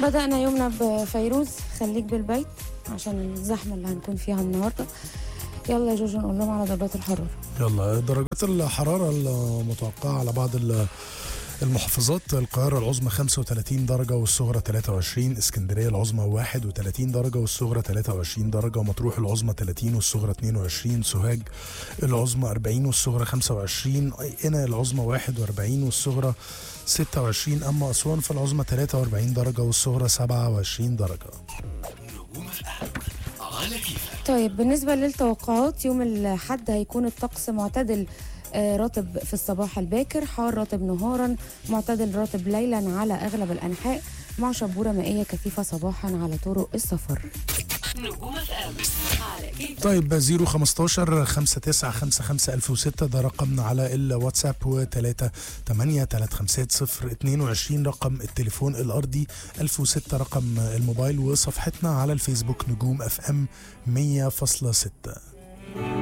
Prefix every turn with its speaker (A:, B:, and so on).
A: بدأنا يومنا بفيروز خليك بالبيت عشان الزحمة اللي هنكون فيها النهاردة يلا يا جوجو نقول لهم على درجات الحرارة
B: يلا درجات الحرارة المتوقعة على بعض ال- المحافظات القاهرة العظمى 35 درجة والصغرى 23 اسكندرية العظمى 31 درجة والصغرى 23 درجة ومطروح العظمى 30 والصغرى 22 سوهاج العظمى 40 والصغرى 25 قنا العظمى 41 والصغرى 26 أما أسوان فالعظمى 43 درجة والصغرى 27 درجة
C: نجوم اف ام على كيفك
A: طيب بالنسبة للتوقعات يوم الحد هيكون الطقس معتدل آه، رطب في الصباح الباكر حار رطب نهارا معتدل رطب ليلا على أغلب الأنحاء مع شبورة مائية كثيفة صباحا على طرق السفر
D: نجوم اف ام على كيف
B: طيب 015 59 55 1006 ده رقمنا على الواتساب و 3 8 350 22 رقم التليفون الارضي 1006 رقم الموبايل وصفحتنا على الفيسبوك نجوم اف ام 100.6